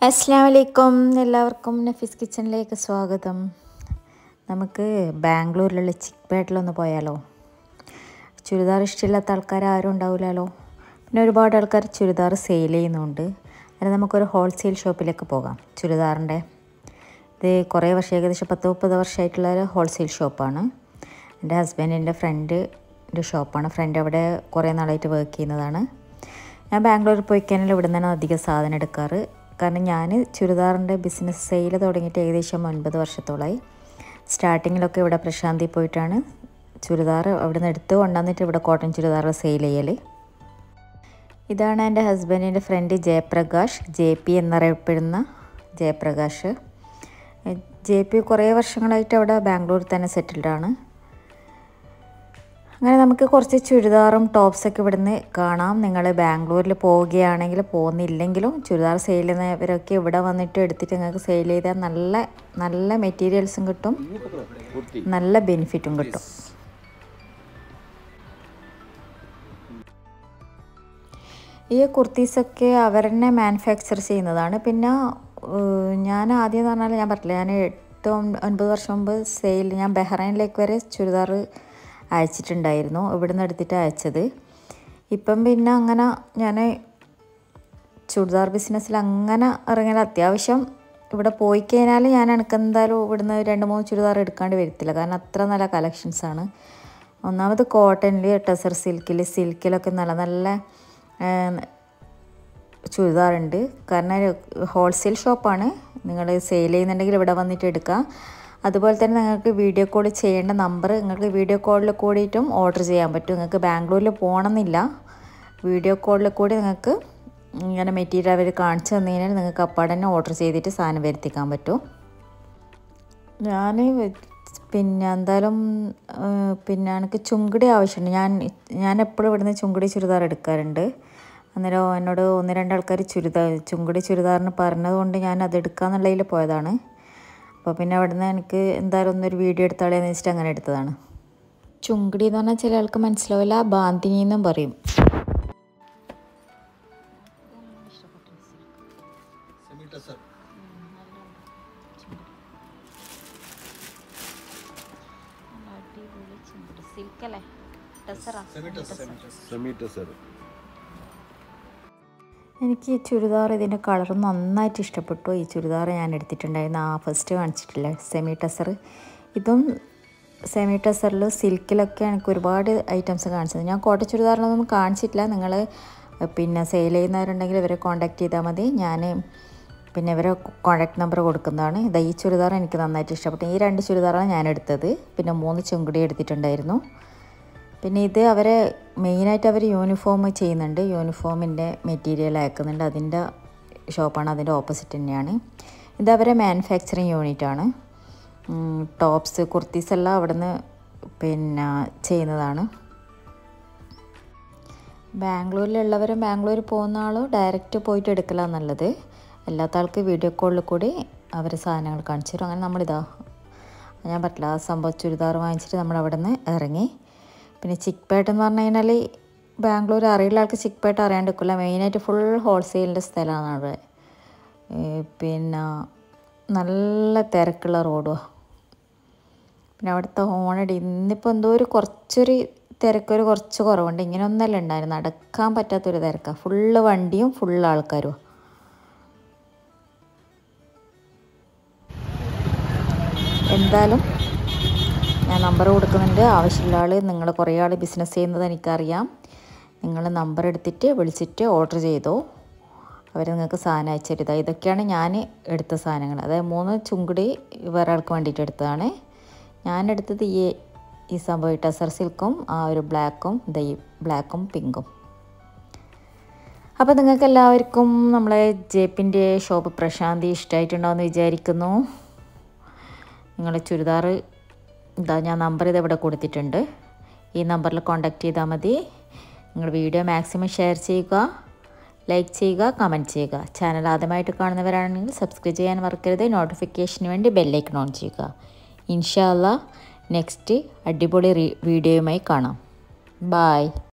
അസ്സാം വലൈക്കും എല്ലാവർക്കും നഫീസ് കിച്ചണിലേക്ക് സ്വാഗതം നമുക്ക് ബാംഗ്ലൂരിലുള്ള ചിക്പേട്ടിലൊന്ന് പോയാലോ ചുരിദാർ ഇഷ്ടമില്ലാത്ത ആൾക്കാർ ആരും ഉണ്ടാവില്ലല്ലോ പിന്നെ ഒരുപാട് ആൾക്കാർ ചുരിദാർ സെയിൽ ചെയ്യുന്നുണ്ട് അതിന് നമുക്കൊരു ഹോൾസെയിൽ ഷോപ്പിലേക്ക് പോകാം ചുരിദാറിൻ്റെ ഇത് കുറേ വർഷം ഏകദേശം പത്ത് മുപ്പത് വർഷമായിട്ടുള്ള ഒരു ഹോൾസെയിൽ ഷോപ്പാണ് എൻ്റെ ഹസ്ബൻഡിൻ്റെ ഫ്രണ്ടിൻ്റെ ഷോപ്പാണ് ഫ്രണ്ട് അവിടെ കുറേ നാളായിട്ട് വർക്ക് ചെയ്യുന്നതാണ് ഞാൻ ബാംഗ്ലൂരിൽ പോയി കഴിഞ്ഞാൽ ഇവിടെ നിന്നാണ് അധികം സാധനം എടുക്കാറ് കാരണം ഞാൻ ചുരിദാറിൻ്റെ ബിസിനസ് സെയിൽ തുടങ്ങിയിട്ട് ഏകദേശം ഒൻപത് വർഷത്തോളമായി സ്റ്റാർട്ടിങ്ങിലൊക്കെ ഇവിടെ പ്രശാന്തി പോയിട്ടാണ് ചുരിദാർ അവിടെ നിന്ന് എടുത്ത് കൊണ്ടുവന്നിട്ട് ഇവിടെ കോട്ടൺ ചുരിദാർ സെയിൽ ചെയ്യൽ ഇതാണ് എൻ്റെ ഹസ്ബൻഡിൻ്റെ ഫ്രണ്ട് ജയപ്രകാശ് ജെ പി എന്നറിയപ്പെടുന്ന ജയപ്രകാശ് ജെ പി കുറേ വർഷങ്ങളായിട്ട് അവിടെ ബാംഗ്ലൂരിൽ തന്നെ സെറ്റിൽഡാണ് അങ്ങനെ നമുക്ക് കുറച്ച് ചുരിദാറും ടോപ്സൊക്കെ ഇവിടുന്ന് കാണാം നിങ്ങൾ ബാംഗ്ലൂരിൽ പോവുകയാണെങ്കിൽ പോകുന്നില്ലെങ്കിലും ചുരിദാർ സെയിൽ ചെയ്യുന്നവരൊക്കെ ഇവിടെ വന്നിട്ട് എടുത്തിട്ട് നിങ്ങൾക്ക് സെയിൽ ചെയ്താൽ നല്ല നല്ല മെറ്റീരിയൽസും കിട്ടും നല്ല ബെനിഫിറ്റും കിട്ടും ഈ കുർത്തീസൊക്കെ അവർ തന്നെ മാനുഫാക്ചർ ചെയ്യുന്നതാണ് പിന്നെ ഞാൻ ആദ്യം എന്ന് പറഞ്ഞാൽ ഞാൻ പറഞ്ഞില്ല ഞാൻ എട്ട് ഒൻപത് വർഷം മുമ്പ് സെയിൽ ഞാൻ ബഹ്റൈനിലേക്ക് വരെ ചുരിദാർ അയച്ചിട്ടുണ്ടായിരുന്നു ഇവിടുന്ന് എടുത്തിട്ട് അയച്ചത് ഇപ്പം പിന്നെ അങ്ങനെ ഞാൻ ചുരിദാർ ബിസിനസ്സിൽ അങ്ങനെ ഇറങ്ങിയാൽ അത്യാവശ്യം ഇവിടെ പോയി കഴിഞ്ഞാൽ ഞാൻ എനിക്ക് എന്തായാലും ഇവിടുന്ന് രണ്ട് മൂന്ന് ചുരിദാർ എടുക്കാണ്ട് വരത്തില്ല കാരണം അത്ര നല്ല കളക്ഷൻസാണ് ഒന്നാമത് കോട്ടണിൽ ടെസർ സിൽക്കിൽ സിൽക്കിലൊക്കെ നല്ല നല്ല ചുരിദാറുണ്ട് കാരണം ഹോൾസെയിൽ ഷോപ്പാണ് നിങ്ങൾ സെയിൽ ചെയ്യുന്നുണ്ടെങ്കിൽ ഇവിടെ വന്നിട്ട് എടുക്കാം അതുപോലെ തന്നെ നിങ്ങൾക്ക് വീഡിയോ കോൾ ചെയ്യേണ്ട നമ്പർ നിങ്ങൾക്ക് വീഡിയോ കോളിൽ കൂടിയിട്ടും ഓർഡർ ചെയ്യാൻ പറ്റും നിങ്ങൾക്ക് ബാംഗ്ലൂരിൽ പോകണമെന്നില്ല വീഡിയോ കോളിൽ കൂടി നിങ്ങൾക്ക് ഇങ്ങനെ മെറ്റീരിയൽ അവർ കാണിച്ചു തന്നു കഴിഞ്ഞാൽ നിങ്ങൾക്ക് അപ്പാടെ തന്നെ ഓർഡർ ചെയ്തിട്ട് സാധനം വരുത്തിക്കാൻ പറ്റും ഞാൻ പിന്നെ എന്തായാലും പിന്നെ എനിക്ക് ചുങ്കിടി ആവശ്യമുണ്ട് ഞാൻ ഞാൻ എപ്പോഴും ഇവിടുന്ന് ചുങ്കിടി ചുരിദാർ എടുക്കാറുണ്ട് അന്നേരം എന്നോട് ഒന്ന് രണ്ടാൾക്കാർ ചുരിദാർ ചുങ്കിടി ചുരിദാറിന് പറഞ്ഞതുകൊണ്ട് ഞാൻ അത് എടുക്കാന്നുള്ളതിൽ പോയതാണ് അപ്പോൾ പിന്നെ അവിടുന്ന് എനിക്ക് എന്തായാലും ഒന്നൊരു വീഡിയോ എടുത്താളേന്ന് വെച്ചിട്ട് അങ്ങനെ എടുത്തതാണ് ചുങ്കിടി എന്ന് പറഞ്ഞാൽ ചില ആൾക്ക് മനസ്സിലാവില്ല ബാന്തിനി എന്നും പറയും എനിക്ക് ഈ ചുരിദാർ ഇതിൻ്റെ കളർ നന്നായിട്ട് ഇഷ്ടപ്പെട്ടു ഈ ചുരിദാർ ഞാൻ എടുത്തിട്ടുണ്ടായിരുന്നു ആ ഫസ്റ്റ് കാണിച്ചിട്ടില്ല സെമി ടെസർ ഇതും സെമി ടെസറിൽ സിൽക്കിലൊക്കെ എനിക്ക് ഒരുപാട് ഐറ്റംസ് കാണിച്ചത് ഞാൻ കോട്ട ചുരിദാറിനൊന്നും കാണിച്ചിട്ടില്ല നിങ്ങൾ പിന്നെ സെയിൽ ചെയ്യുന്നവരുണ്ടെങ്കിൽ ഇവരെ കോൺടാക്ട് ചെയ്താൽ മതി ഞാൻ പിന്നെ ഇവരെ കോൺടാക്ട് നമ്പർ കൊടുക്കുന്നതാണ് ഇതാ ഈ ചുരിദാർ എനിക്ക് നന്നായിട്ട് ഇഷ്ടപ്പെട്ടു ഈ രണ്ട് ചുരിദാറാണ് ഞാൻ എടുത്തത് പിന്നെ മൂന്ന് ചുങ്കുടി എടുത്തിട്ടുണ്ടായിരുന്നു പിന്നെ ഇത് അവരെ മെയിനായിട്ട് അവർ യൂണിഫോം ചെയ്യുന്നുണ്ട് യൂണിഫോമിൻ്റെ മെറ്റീരിയൽ അയക്കുന്നുണ്ട് അതിൻ്റെ ഷോപ്പാണ് അതിൻ്റെ ഓപ്പോസിറ്റ് തന്നെയാണ് ഇത് അവരെ മാനുഫാക്ചറിങ് യൂണിറ്റാണ് ടോപ്സ് കുർത്തീസ് എല്ലാം അവിടെ നിന്ന് പിന്നെ ചെയ്യുന്നതാണ് ബാംഗ്ലൂരിലുള്ളവർ ബാംഗ്ലൂർ പോകുന്ന ആളും ഡയറക്റ്റ് പോയിട്ട് എടുക്കലാണ് നല്ലത് അല്ലാത്ത ആൾക്ക് വീഡിയോ കോളിൽ കൂടി അവർ സാധനങ്ങൾ കാണിച്ചു തരും അങ്ങനെ നമ്മളിതാ ഞാൻ പറ്റില്ല ആ സംഭവം ചുരിദാർ വാങ്ങിച്ചിട്ട് നമ്മൾ അവിടെ നിന്ന് ഇറങ്ങി പിന്നെ ചിക്പേട്ട് എന്ന് പറഞ്ഞു കഴിഞ്ഞാൽ ബാംഗ്ലൂർ അറിയുള്ള ആൾക്ക് ചിക്പേട്ട് അറിയാണ്ടിരിക്കില്ല മെയിനായിട്ട് ഫുൾ ഹോൾസെയിലിൻ്റെ സ്ഥലമാണ് അവിടെ പിന്നെ നല്ല തിരക്കുള്ള റോഡുമാണ് പിന്നെ അവിടുത്തെ ഹോണടി ഇന്നിപ്പോൾ എന്തോ ഒരു കുറച്ചൊരു തിരക്കൊരു കുറച്ച് കുറവുണ്ട് ഇങ്ങനെ ഒന്നല്ല ഉണ്ടായിരുന്നു നടക്കാൻ പറ്റാത്തൊരു തിരക്കാണ് ഫുള്ള് വണ്ടിയും ഫുള്ള് ആൾക്കാരും എന്തായാലും ഞാൻ നമ്പർ കൊടുക്കുന്നുണ്ട് ആവശ്യമുള്ള ആൾ നിങ്ങൾ കുറേ ആൾ ബിസിനസ് ചെയ്യുന്നത് എനിക്കറിയാം നിങ്ങൾ നമ്പർ എടുത്തിട്ട് വിളിച്ചിട്ട് ഓർഡർ ചെയ്തോ അവർ നിങ്ങൾക്ക് സാധനം അയച്ചുതരുക ഇതൊക്കെയാണ് ഞാൻ എടുത്ത സാധനങ്ങൾ അതായത് മൂന്ന് ചുങ്കുടി വേറെ ആൾക്ക് വേണ്ടിയിട്ട് എടുത്തതാണ് ഞാൻ എടുത്തത് ഈ ഈ സംഭവം ടെസർ സിൽക്കും ആ ഒരു ബ്ലാക്കും ദൈ ബ്ലാക്കും പിങ്കും അപ്പോൾ നിങ്ങൾക്ക് എല്ലാവർക്കും നമ്മളെ ജേപ്പിൻ്റെ ഷോപ്പ് പ്രശാന്തി ഇഷ്ടമായിട്ടുണ്ടാവുമെന്ന് വിചാരിക്കുന്നു നിങ്ങൾ ചുരിദാർ ഇതാ ഞാൻ നമ്പർ ഇതെവിടെ കൊടുത്തിട്ടുണ്ട് ഈ നമ്പറിൽ കോൺടാക്റ്റ് ചെയ്താൽ മതി നിങ്ങൾ വീഡിയോ മാക്സിമം ഷെയർ ചെയ്യുക ലൈക്ക് ചെയ്യുക കമൻറ്റ് ചെയ്യുക ചാനൽ ആദ്യമായിട്ട് കാണുന്നവരാണെങ്കിൽ സബ്സ്ക്രൈബ് ചെയ്യാൻ മറക്കരുത് നോട്ടിഫിക്കേഷന് വേണ്ടി ബെല്ലൈക്കൺ ഓൺ ചെയ്യുക ഇൻഷാല്ല നെക്സ്റ്റ് അടിപൊളി വീഡിയോയുമായി കാണാം ബായ്